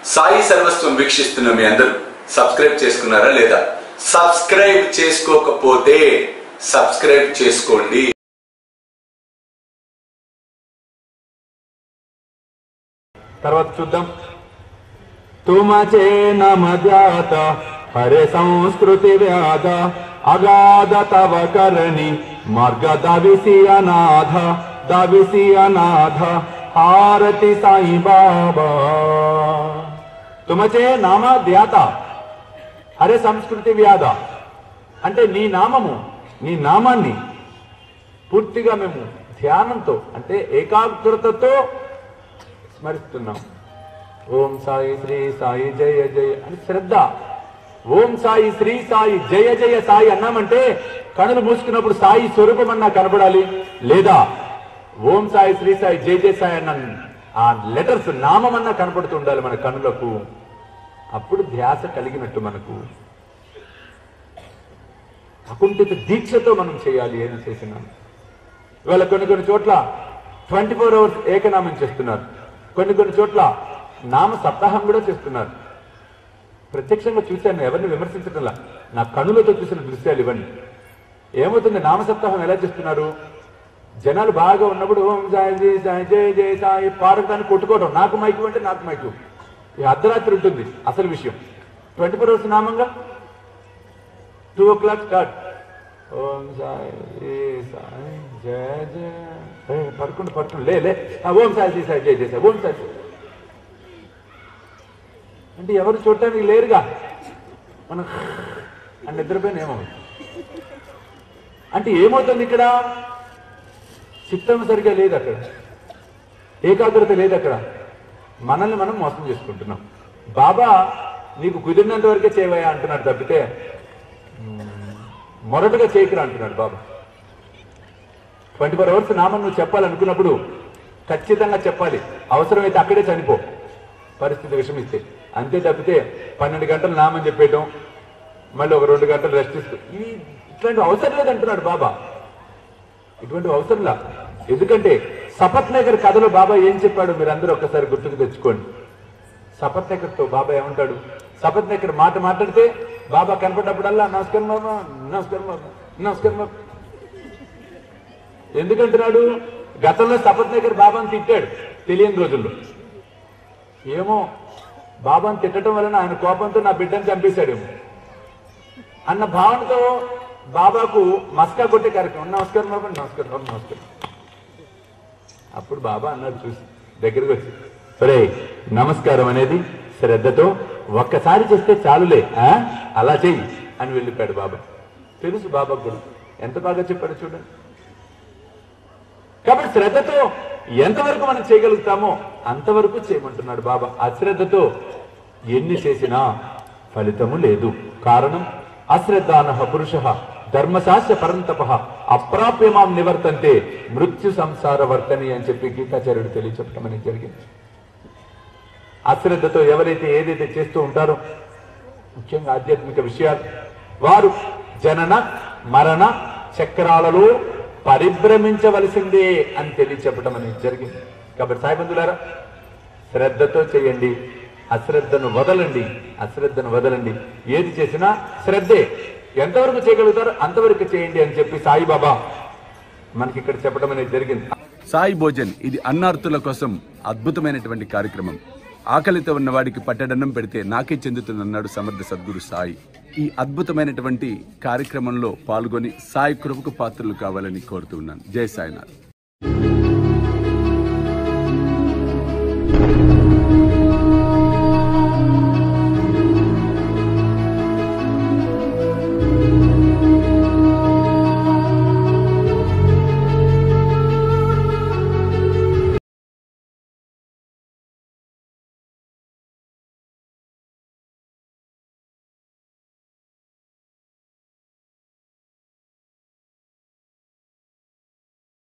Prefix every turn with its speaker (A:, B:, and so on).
A: సాయి సర్వస్వం వీక్షిస్తున్న మీ అందరూ సబ్స్క్రైబ్ చేసుకున్నారా లేదా సబ్స్క్రైబ్ చేసుకోకపోతే సబ్స్క్రైబ్ చేసుకోండి
B: తర్వాత చూద్దాం తుమచే నమద్యాత హరే సంస్కృతి వ్యాధ అగాధ తవ కరణి మార్గ దవిసి అనాథ దవిసి అనాథ హారతి సాయి బాబా తుమచే నామ ధ్యాత హరే సంస్కృతి వ్యాధ అంటే నీ నామము నీ నామాన్ని పూర్తిగా మేము ధ్యానంతో అంటే ఏకాగ్రతతో స్మరిస్తున్నాం ఓం సాయి శ్రీ సాయి జయ జయ అని శ్రద్ధ ఓం సాయి శ్రీ సాయి జయ జయ సాయి అన్నామంటే కనులు మూసుకున్నప్పుడు సాయి స్వరూపం అన్నా కనబడాలి లేదా ఓం సాయి శ్రీ సాయి జయ జయ సాయి అన్న ఆ లెటర్స్ నామం అన్నా కనపడుతూ ఉండాలి మన కనులకు అప్పుడు ధ్యాస కలిగినట్టు మనకు అకుంఠిత దీక్షతో మనం చేయాలి ఏది చేసినా ఇవాళ కొన్ని కొన్ని చోట్ల ట్వంటీ ఫోర్ అవర్స్ ఏకనామం చేస్తున్నారు కొన్ని కొన్ని చోట్ల నామ సప్తాహం కూడా చేస్తున్నారు ప్రత్యక్షంగా చూశాను ఎవరిని విమర్శించటంలా నా కనులతో చూసిన దృశ్యాలు ఇవన్నీ ఏమవుతుంది నామ సప్తాహం ఎలా చేస్తున్నారు జనాలు బాగా ఉన్నప్పుడు ఓం సాయి జయ సాయి జయ జయ సాయి పాడటానికి కొట్టుకోవడం నాకు మైకు అంటే నాకు మైకు ఈ అర్ధరాత్రి ఉంటుంది అసలు విషయం ట్వంటీ ఫోర్ అవర్స్ నామంగా టూ ఓ క్లాక్ స్టార్ట్ ఓం సాయి శ్రీ సాయి జయ జయ ఏ, పడుకుంటు పడుకుంటు లే లే ఆ, ఓం సాయి శ్రీ సాయి జయ జయ సాయి ఓం సాయి అంటే ఎవరు చూడటానికి లేరుగా మనం అని నిద్రపోయిన ఏమో అంటే ఏమవుతుంది ఇక్కడ చిత్తం సరిగా లేదు అక్కడ ఏకాగ్రత లేదు అక్కడ మనల్ని మనం మోసం చేసుకుంటున్నాం బాబా నీకు కుదిరినంత వరకే చేయవయ్యా అంటున్నాడు తప్పితే మొరటుగా చేయకురా అంటున్నాడు బాబా ట్వంటీ ఫోర్ అవర్స్ నామం నువ్వు చెప్పాలనుకున్నప్పుడు ఖచ్చితంగా చెప్పాలి అవసరమైతే అక్కడే చనిపో పరిస్థితి విషమిస్తే అంతే తప్పితే పన్నెండు గంటలు నామం చెప్పేయటం మళ్ళీ ఒక రెండు గంటలు రెస్ట్ ఇస్తూ ఇవి ఇట్లాంటి అవసరం లేదంటున్నాడు బాబా ఇటువంటి అవసరంలా ఎందుకంటే సపత్ నగర్ కథలో బాబా ఏం చెప్పాడు మీరందరూ ఒక్కసారి గుర్తుకు తెచ్చుకోండి సపత్ నగర్తో బాబా ఏమంటాడు సపత్ నగర్ మాట మాట్లాడితే బాబా కనపడ్డప్పుడల్లా నమస్కారం బాబా నమస్కారం బాబా నమస్కారం బాబా ఎందుకంటున్నాడు గతంలో సపత్ నగర్ బాబాని తిట్టాడు తెలియని రోజుల్లో ఏమో బాబాని తిట్టడం వలన ఆయన కోపంతో నా బిడ్డను చంపేశాడేమో అన్న భావనతో బాబాకు మస్కా కొట్టే కార్యక్రమం నమస్కారం బాబా నమస్కారం బాబా నమస్కారం అప్పుడు బాబా అన్నాడు చూసి దగ్గరికి వచ్చి సరే నమస్కారం అనేది శ్రద్ధతో ఒక్కసారి చేస్తే చాలులే ఆ? అలా చెయ్యి అని వెళ్ళిపోయాడు బాబా తెలుసు బాబా కూడా ఎంత బాగా చెప్పాడు చూడండి కాబట్టి శ్రద్ధతో ఎంతవరకు మనం చేయగలుగుతామో అంతవరకు చేయమంటున్నాడు బాబా అశ్రద్ధతో ఎన్ని చేసినా ఫలితము లేదు కారణం అశ్రద్ధాన పురుష ధర్మశాస్త్ర పరంతప అప్రాప్యమాం నివర్తంతే మృత్యు సంసార వర్తని అని చెప్పి గీతాచార్యుడు తెలియచెప్పడం అనేది జరిగింది అశ్రద్ధతో ఎవరైతే ఏదైతే చేస్తూ ఉంటారో ముఖ్యంగా ఆధ్యాత్మిక విషయాలు వారు జనన మరణ చక్రాలలో పరిభ్రమించవలసిందే అని తెలియచెప్పడం అనేది జరిగింది కాబట్టి సాయిబంధులారా శ్రద్ధతో చేయండి అశ్రద్ధను వదలండి అశ్రద్ధను వదలండి ఏది చేసినా శ్రద్ధే ఎంతవరకు చేయగలుగుతారో అంతవరకు చేయండి అని చెప్పి సాయిబాబా మనకి ఇక్కడ చెప్పడం అనేది జరిగింది
A: సాయి భోజన్ ఇది అన్నార్తుల కోసం అద్భుతమైనటువంటి కార్యక్రమం ఆకలితో ఉన్న వాడికి పట్టడన్నం పెడితే నాకే చెందుతుందన్నాడు సమర్థ సద్గురు సాయి ఈ అద్భుతమైనటువంటి కార్యక్రమంలో పాల్గొని సాయి కృపకు పాత్రలు కావాలని కోరుతున్నాను జై సాయినాథ్